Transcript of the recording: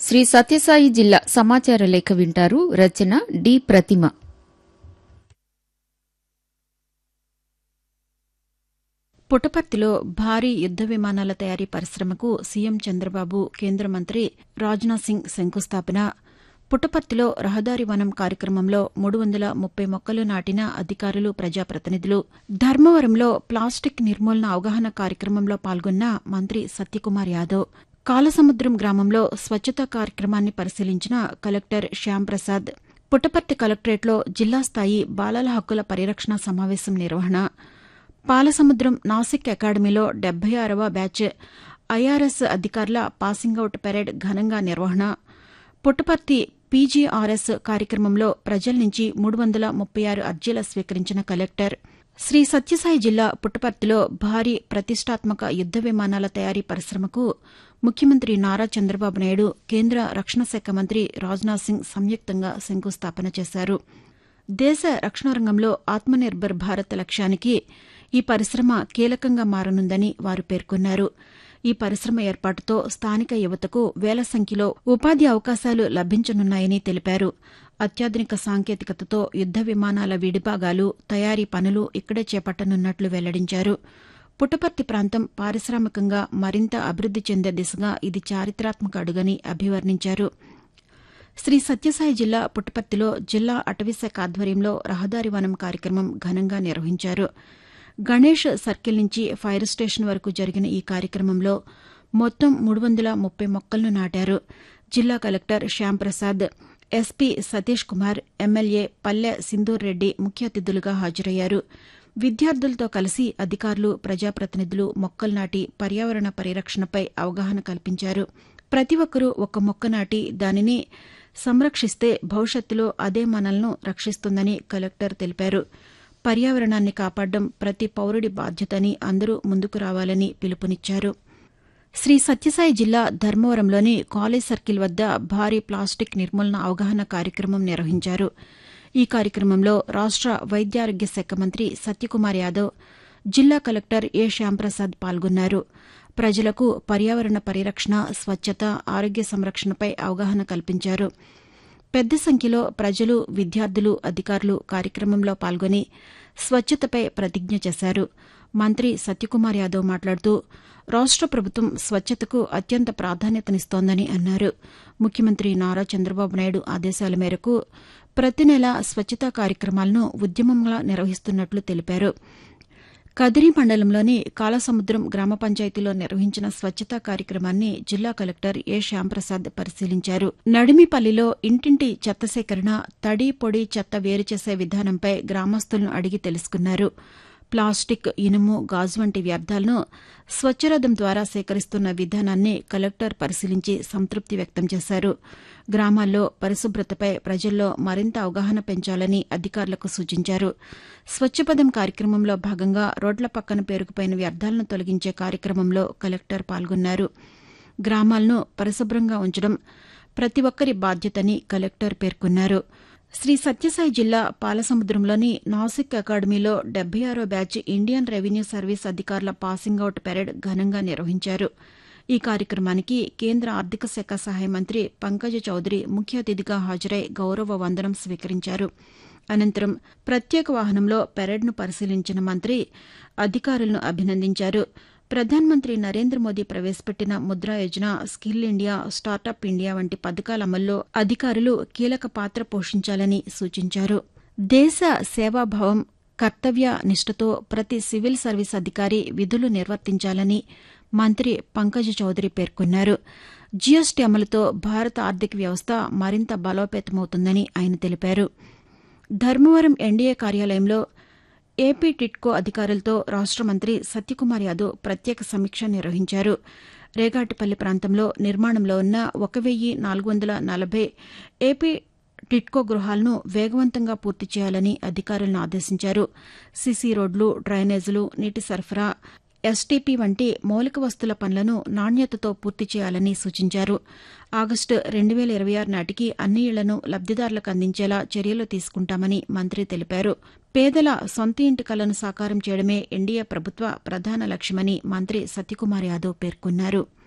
శ్రీ సత్యసాయి జిల్లా సమాచార లేఖ వింటారు రచన డి ప్రతిమ పుట్టపర్తిలో భారీ యుద్ద విమానాల తయారీ పరిశ్రమకు సీఎం చంద్రబాబు కేంద్ర మంత్రి రాజ్నాథ్ సింగ్ శంకుస్థాపన పుట్టపర్తిలో రహదారి వనం కార్యక్రమంలో మూడు వందల ముప్పై మొక్కలు నాటిన అధికారులు ప్రజాప్రతినిధులు ధర్మవరంలో ప్లాస్టిక్ నిర్మూలన అవగాహన కార్యక్రమంలో పాల్గొన్న మంత్రి సత్యకుమార్ యాదవ్ కాలసముద్రం గ్రామంలో స్వచ్ఛతా కార్యక్రమాన్ని పరిశీలించిన కలెక్టర్ శ్యాంప్రసాద్ పుట్టపర్తి కలెక్టరేట్లో జిల్లా స్థాయి బాలల హక్కుల పరిరక్షణ సమావేశం నిర్వహణ పాలసముద్రం నాసిక్ అకాడమీలో డెబ్బై ఆరవ బ్యాచ్ ఐఆర్ఎస్ అధికారుల పాసింగ్ అవుట్ పెరేడ్ ఘనంగా నిర్వహణ పుట్టపర్తి పీజీఆర్ఎస్ కార్యక్రమంలో ప్రజల నుంచి మూడు వందల ముప్పై ఆరు అర్జీల స్వీకరించిన కలెక్టర్ శ్రీ సత్యసాయి జిల్లా పుట్టపర్తిలో భారీ ప్రతిష్టాత్మక యుద్ద విమానాల తయారీ పరిశ్రమకు ముఖ్యమంత్రి నారా చంద్రబాబు నాయుడు కేంద్ర రక్షణ శాఖ మంత్రి రాజ్నాథ్ సింగ్ సంయుక్తంగా శంకుస్థాపన చేశారు దేశ రక్షణ రంగంలో ఆత్మనిర్భర్ భారత్ లక్ష్యానికి ఈ పరిశ్రమ కీలకంగా మారనుందని వారు పేర్కొన్నారు ఈ పరిశ్రమ ఏర్పాటుతో స్థానిక యువతకు వేల సంఖ్యలో ఉపాధి అవకాశాలు లభించనున్నాయని తెలిపారు అత్యాధునిక సాంకేతికతతో యుద్ద విమానాల విడిభాగాలు తయారీ పనులు ఇక్కడే చేపట్టనున్నట్లు వెల్లడించారు పుట్టపర్తి ప్రాంతం పారిశ్రామికంగా మరింత అభివృద్ది చెందే దిశగా ఇది చారిత్రాత్మక అడుగని అభివర్ణించారు శ్రీ సత్యసాయి జిల్లా పుట్టపర్తిలో జిల్లా అటవీశాఖ ఆధ్వర్యంలో రహదారి వనం కార్యక్రమం ఘనంగా నిర్వహించారు గణేష్ సర్కిల్ నుంచి ఫైర్ స్టేషన్ వరకు జరిగిన ఈ కార్యక్రమంలో మొత్తం మూడు వందల ముప్పై మొక్కలను నాటారు జిల్లా collector Shyamprasad SP Satish Kumar MLA Palle Sindhura Reddy ముఖ్య అతిథులుగా హాజరయ్యారు విద్యార్థులతో కలిసి అధికారులు ప్రజాప్రతినిధులు మొక్కలు నాటి పర్యావరణ పరిరక్షణపై అవగాహన కల్పించారు ప్రతి ఒక్కరూ ఒక మొక్క నాటి దానిని సంరక్షిస్తే భవిష్యత్తులో అదే మనల్ని రక్షిస్తుందని కలెక్టర్ తెలిపారు పర్యావరణాన్ని కాపాడడం ప్రతి పౌరుడి బాధ్యతని అందరూ ముందుకు రావాలని పిలుపునిచ్చారు శ్రీ సత్యసాయి జిల్లా ధర్మవరంలోని కాలేజ్ సర్కిల్ వద్ద భారీ ప్లాస్టిక్ నిర్మూలన అవగాహన కార్యక్రమం నిర్వహించారు ఈ కార్యక్రమంలో రాష్ట వైద్యారోగ్య శాఖ మంత్రి సత్యకుమార్ యాదవ్ జిల్లా కలెక్టర్ ఏ శ్యాంప్రసాద్ పాల్గొన్నారు ప్రజలకు పర్యావరణ పరిరక్షణ స్వచ్ఛత ఆరోగ్య సంరక్షణపై అవగాహన కల్పించారు పెద్ద సంఖ్యలో ప్రజలు విద్యార్థులు అధికారులు కార్యక్రమంలో పాల్గొని స్వచ్ఛతపై ప్రతిజ్ఞ చేశారు మంత్రి సత్యకుమార్ యాదవ్ మాట్లాడుతూ రాష్ట ప్రభుత్వం స్వచ్ఛతకు అత్యంత ప్రాధాన్యతనిస్తోందని అన్నారు ముఖ్యమంత్రి నారా చంద్రబాబు నాయుడు ఆదేశాల మేరకు ప్రతి నెల స్వచ్ఛతా కార్యక్రమాలను ఉద్యమంగా నిర్వహిస్తున్నట్లు తెలిపారు కదిరి మండలంలోని కాలసముద్రం గ్రామ పంచాయతీలో నిర్వహించిన స్వచ్ఛతా కార్యక్రమాన్ని జిల్లా కలెక్టర్ ఏ శ్యాంప్రసాద్ పరిశీలించారు నడిమిపల్లిలో ఇంటింటి చెత్త సేకరణ తడి పొడి చెత్త వేరు చేసే విధానంపై గ్రామస్తులను అడిగి తెలుసుకున్నారు ప్లాస్టిక్ ఇనుము గాజు వంటి వ్యర్థాలను స్వచ్ఛరథం ద్వారా సేకరిస్తున్న విధానాన్ని కలెక్టర్ పరిశీలించి సంతృప్తి వ్యక్తం చేశారు గ్రామాల్లో పరిశుభ్రతపై ప్రజల్లో మరింత అవగాహన పెంచాలని అధికారులకు సూచించారు స్వచ్ఛపదం కార్యక్రమంలో భాగంగా రోడ్ల పక్కన పేరుకుపోయిన వ్యర్థాలను తొలగించే కార్యక్రమంలో కలెక్టర్ పాల్గొన్నారు గ్రామాలను పరిశుభ్రంగా ఉంచడం ప్రతి ఒక్కరి బాధ్యతని కలెక్టర్ పేర్కొన్నారు శ్రీ సత్యసాయి జిల్లా పాలసముద్రంలోని నాసిక్ అకాడమీలో డెబ్బై ఆరో బ్యాచ్ ఇండియన్ రెవెన్యూ సర్వీస్ అధికారుల పాసింగ్ అవుట్ పెరేడ్ ఘనంగా నిర్వహించారు ఈ కార్యక్రమానికి కేంద్ర ఆర్థిక శాఖ సహాయ మంత్రి పంకజ చౌదరి ముఖ్య అతిథిగా హాజరై గౌరవ వందనం స్వీకరించారు అనంతరం ప్రత్యేక వాహనంలో పెరేడ్ను పరిశీలించిన మంత్రి అధికారులను అభినందించారు ప్రధానమంత్రి నరేంద్ర మోదీ ప్రవేశపెట్టిన Mudra Yojana skill India startup India వంటి పథకాల అమల్లో అధికారులు కీలక పాత్ర పోషించాలని సూచించారు దేశ సేవాభావం కర్తవ్య నిష్ఠతో ప్రతి సివిల్ సర్వీస్ అధికారి విధులు నిర్వర్తించాలని మంత్రి పంకజ్ చౌదరి పేర్కొన్నారు జీఎస్టీ అమలుతో భారత ఆర్థిక వ్యవస్థ మరింత బలోపేతమవుతుందని ఆయన తెలిపారు ధర్మవరం ఎన్డీఏ కార్యాలయంలో ఏపీ టిట్కో అధికారులతో రాష్ట మంత్రి సత్యకుమార్ యాదవ్ ప్రత్యేక సమీక్ష నిర్వహించారు రేగాటిపల్లి ప్రాంతంలో నిర్మాణంలో ఉన్న ఒక వెయ్యి నాలుగు వందల నలభై ఏపీ టిట్కో గృహాలను వేగవంతంగా పూర్తి చేయాలని అధికారులను ఆదేశించారు సిసి రోడ్లు డ్రైనేజీలు నీటి సరఫరా ఎస్టీపీ వంటి మౌలిక వస్తుల పనులను నాణ్యతతో పూర్తి చేయాలని సూచించారు ఆగస్టు రెండు వేల ఇరవై ఆరు నాటికి అన్ని ఇళ్లను లబ్దిదారులకు అందించేలా చర్యలు తీసుకుంటామని మంత్రి తెలిపారు పేదల సొంత ఇంటి కలను సాకారం చేయడమే ఎన్డీఏ ప్రభుత్వ ప్రధాన లక్ష్యమని మంత్రి సత్యకుమార్ యాదవ్ పేర్కొన్నారు